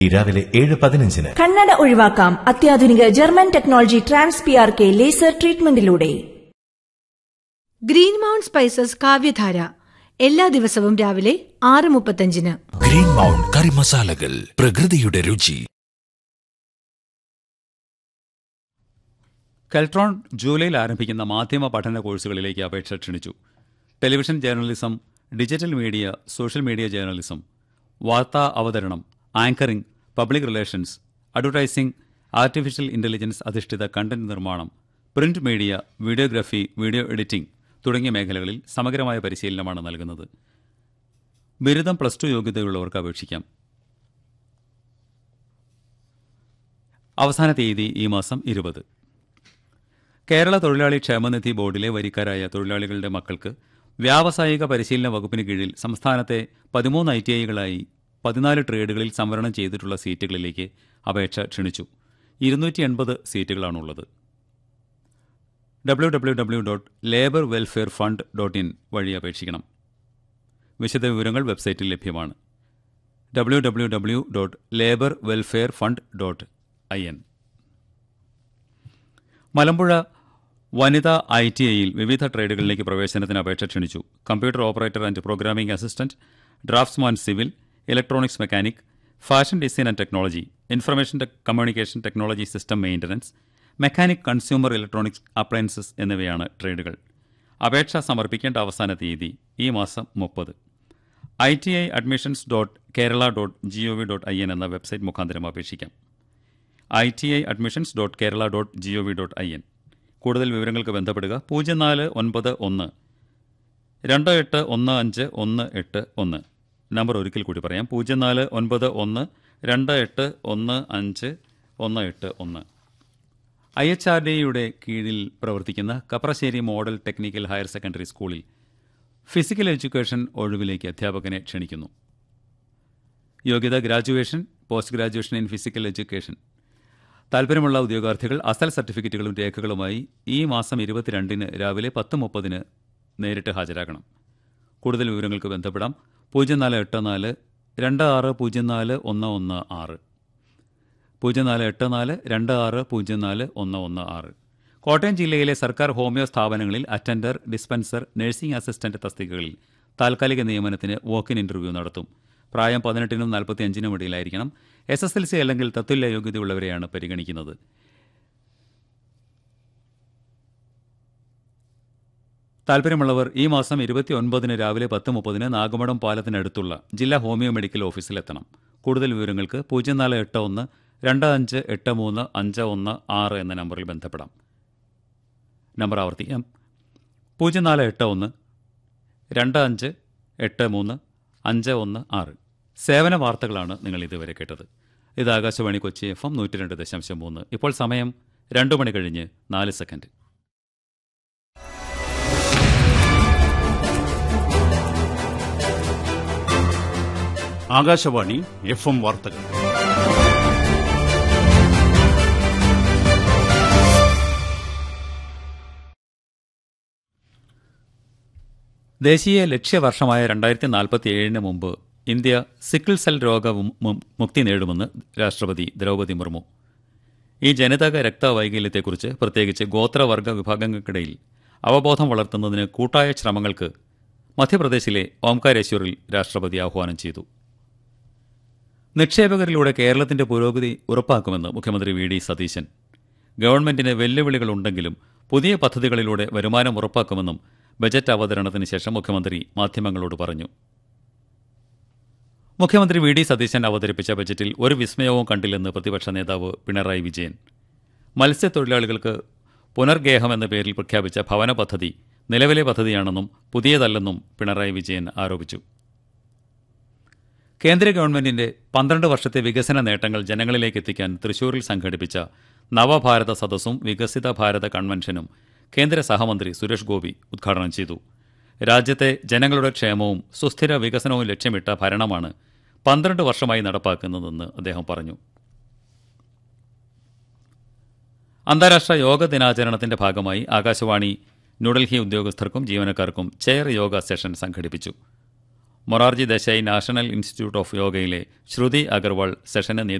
രാവിലെ ഏഴ് പതിനഞ്ചിന് കണ്ണട ഒഴിവാക്കാം അത്യാധുനിക German technology trans P R K laser ട്രീറ്റ്മെന്റിലൂടെ ഗ്രീൻ മൗണ്ട് സ്പൈസസ് കാവ്യധാര എല്ലാ ദിവസവും രാവിലെ ആറ് മുപ്പത്തഞ്ചിന് ഗ്രീൻ മൗണ്ട് കറി മസാലകൾ പ്രകൃതിയുടെ രുചി കെൽട്രോൺ ജൂലൈയിൽ ആരംഭിക്കുന്ന മാധ്യമ പഠന കോഴ്സുകളിലേക്ക് അപേക്ഷ ക്ഷണിച്ചു television journalism digital media social media journalism വാർത്താ അവതരണം anchoring public relations advertising artificial intelligence അധിഷ്ഠിത കണ്ടന്റ് നിർമ്മാണം print media videography video editing തുടങ്ങിയ മേഖലകളിൽ സമഗ്രമായ പരിശീലനമാണ് നൽകുന്നത് ബിരുദം പ്ലസ് ടു യോഗ്യതയുള്ളവർക്ക് അപേക്ഷിക്കാം അവസാന തീയതി ഈ മാസം ഇരുപത് കേരള തൊഴിലാളി ക്ഷേമനിധി ബോർഡിലെ വരിക്കാരായ തൊഴിലാളികളുടെ മക്കൾക്ക് വ്യാവസായിക പരിശീലന വകുപ്പിന് കീഴിൽ സംസ്ഥാനത്തെ പതിമൂന്ന് ഐ ടി ഐകളായി പതിനാല് ട്രേഡുകളിൽ സംവരണം ചെയ്തിട്ടുള്ള സീറ്റുകളിലേക്ക് അപേക്ഷ ക്ഷണിച്ചു ഇരുന്നൂറ്റി എൺപത് സീറ്റുകളാണുള്ളത് W W W dot labour welfare fund dot in വഴി അപേക്ഷിക്കണം വിശദവിവരങ്ങൾ വെബ്സൈറ്റിൽ ലഭ്യമാണ് W W W dot labour welfare fund dot I N Malampuzha വനിതാ ഐ ടി ഐയിൽ വിവിധ ട്രേഡുകളിലേക്ക് പ്രവേശനത്തിന് അപേക്ഷ ക്ഷണിച്ചു computer operator and programming assistant draftsman civil electronics mechanic fashion design and technology information tech communication technology system maintenance mechanic consumer electronics appliances എന്നിവയാണ് ട്രേഡുകൾ അപേക്ഷ സമർപ്പിക്കേണ്ട അവസാന തീയതി ഈ മാസം മുപ്പത് I T I admissions dot Kerala dot G O V dot I N എന്ന വെബ്സൈറ്റ് മുഖാന്തരം അപേക്ഷിക്കാം I T I admissions dot Kerala dot G O V dot I N കൂടുതൽ വിവരങ്ങൾക്ക് ബന്ധപ്പെടുക പൂജ്യം നാല് ഒൻപത് ഒന്ന് രണ്ട് എട്ട് ഒന്ന് അഞ്ച് ഒന്ന് എട്ട് ഒന്ന് നമ്പർ ഒരിക്കൽ കൂടി പറയാം പൂജ്യം നാല് ഒൻപത് ഒന്ന് രണ്ട് എട്ട് ഒന്ന് അഞ്ച് ഒന്ന് എട്ട് ഒന്ന് ഐ എച്ച് ആർ ഡിയുടെ കീഴിൽ പ്രവർത്തിക്കുന്ന Kaprassery model technical higher secondary സ്കൂളിൽ ഫിസിക്കൽ എഡ്യൂക്കേഷൻ ഒഴിവിലേക്ക് അധ്യാപകനെ ക്ഷണിക്കുന്നു യോഗ്യത graduation post graduation in physical education താൽപ്പര്യമുള്ള ഉദ്യോഗാർത്ഥികൾ അസൽ സർട്ടിഫിക്കറ്റുകളും രേഖകളുമായി ഈ മാസം ഇരുപത്തിരണ്ടിന് രാവിലെ പത്ത് മുപ്പതിന് നേരിട്ട് ഹാജരാകണം കൂടുതൽ വിവരങ്ങൾക്ക് ബന്ധപ്പെടാം പൂജ്യം നാല് എട്ട് നാല് രണ്ട് ആറ് പൂജ്യം നാല് ഒന്ന് ഒന്ന് ആറ് പൂജ്യം നാല് എട്ട് നാല് രണ്ട് ആറ് പൂജ്യം നാല് ഒന്ന് ഒന്ന് ആറ് കോട്ടയം ജില്ലയിലെ സർക്കാർ ഹോമിയോ സ്ഥാപനങ്ങളിൽ അറ്റൻഡർ ഡിസ്പെൻസർ നഴ്സിംഗ് അസിസ്റ്റന്റ് തസ്തികകളിൽ താൽക്കാലിക നിയമനത്തിന് വോക്കിൻ ഇന്റർവ്യൂ നടത്തും പ്രായം പതിനെട്ടിനും നാൽപ്പത്തി അഞ്ചിനും ഇടയിലായിരിക്കണം എസ് എസ് എൽ സി അല്ലെങ്കിൽ തത്തുല്യ യോഗ്യതയുള്ളവരെയാണ് പരിഗണിക്കുന്നത് താൽപ്പര്യമുള്ളവർ ഈ മാസം ഇരുപത്തി ഒൻപതിന് രാവിലെ പത്ത് മുപ്പതിന് നാഗമഠം പാലത്തിനടുത്തുള്ള ജില്ലാ ഹോമിയോ മെഡിക്കൽ ഓഫീസിലെത്തണം കൂടുതൽ വിവരങ്ങൾക്ക് പൂജ്യം നാല് എട്ട് ഒന്ന് രണ്ട് അഞ്ച് എട്ട് മൂന്ന് അഞ്ച് ഒന്ന് ആറ് എന്ന നമ്പറിൽ ബന്ധപ്പെടാം നമ്പർ ആവർത്തിക്കാം പൂജ്യം നാല് എട്ട് ഒന്ന് രണ്ട് അഞ്ച് എട്ട് മൂന്ന് അഞ്ച് ഒന്ന് ആറ് സേവന വാർത്തകളാണ് നിങ്ങൾ ഇതുവരെ കേട്ടത് ഇത് ആകാശവാണി കൊച്ചി എഫ് എം നൂറ്റി രണ്ട് ദശാംശം മൂന്ന് ഇപ്പോൾ സമയം രണ്ട് മണി കഴിഞ്ഞ് നാല് സെക്കൻഡ് ആകാശവാണി എഫ് എം വാർത്തകൾ ദേശീയ ലക്ഷ്യവർഷമായ രണ്ടായിരത്തി നാൽപ്പത്തി ഏഴിന് മുമ്പ് ഇന്ത്യ സിക്കിൾ സെൽ രോഗ മു- മുക്തി നേടുമെന്ന് രാഷ്ട്രപതി ദ്രൗപദി മുർമു ഈ ജനിതക രക്തവൈകല്യത്തെക്കുറിച്ച് പ്രത്യേകിച്ച് ഗോത്രവർഗ വിഭാഗങ്ങൾക്കിടയിൽ അവബോധം വളർത്തുന്നതിന് കൂട്ടായ ശ്രമങ്ങൾക്ക് മധ്യപ്രദേശിലെ ഓംകാരേശ്വറിൽ രാഷ്ട്രപതി ആഹ്വാനം ചെയ്തു നിക്ഷേപകരിലൂടെ കേരളത്തിന്റെ പുരോഗതി ഉറപ്പാക്കുമെന്ന് മുഖ്യമന്ത്രി വി ഡി സതീശൻ ഗവൺമെന്റിന് വെല്ലുവിളികളുണ്ടെങ്കിലും പുതിയ പദ്ധതികളിലൂടെ വരുമാനം ഉറപ്പാക്കുമെന്നും ബജറ്റ് അവതരണത്തിന് ശേഷം മുഖ്യമന്ത്രി മാധ്യമങ്ങളോട് പറഞ്ഞു മുഖ്യമന്ത്രി വി ഡി സതീശൻ അവതരിപ്പിച്ച ബജറ്റിൽ ഒരു വിസ്മയവും കണ്ടില്ലെന്ന് പ്രതിപക്ഷ നേതാവ് പിണറായി വിജയൻ മത്സ്യത്തൊഴിലാളികൾക്ക് പുനർഗേഹം എന്ന പേരിൽ പ്രഖ്യാപിച്ച ഭവന പദ്ധതി നിലവിലെ പദ്ധതിയാണെന്നും പുതിയതല്ലെന്നും പിണറായി വിജയൻ ആരോപിച്ചു കേന്ദ്ര ഗവൺമെന്റിന്റെ പന്ത്രണ്ട് വർഷത്തെ വികസന നേട്ടങ്ങൾ ജനങ്ങളിലേക്ക് എത്തിക്കാൻ തൃശൂരിൽ സംഘടിപ്പിച്ച നവഭാരത സദസ്സും വികസിത ഭാരത കൺവെൻഷനും കേന്ദ്ര സഹമന്ത്രി സുരേഷ് ഗോപി ഉദ്ഘാടനം ചെയ്തു രാജ്യത്തെ ജനങ്ങളുടെ ക്ഷേമവും സുസ്ഥിര വികസനവും ലക്ഷ്യമിട്ട ഭരണമാണ് പന്ത്രണ്ട് വർഷമായി നടപ്പാക്കുന്നതെന്ന് അദ്ദേഹം പറഞ്ഞു അന്താരാഷ്ട്ര യോഗ ദിനാചരണത്തിന്റെ ഭാഗമായി ആകാശവാണി ന്യൂഡൽഹി ഉദ്യോഗസ്ഥർക്കും ജീവനക്കാർക്കും ചെയർ യോഗ സെഷൻ സംഘടിപ്പിച്ചു Morarji Desai national institute of യോഗയിലെ ശ്രുതി അഗർവാൾ സെഷന്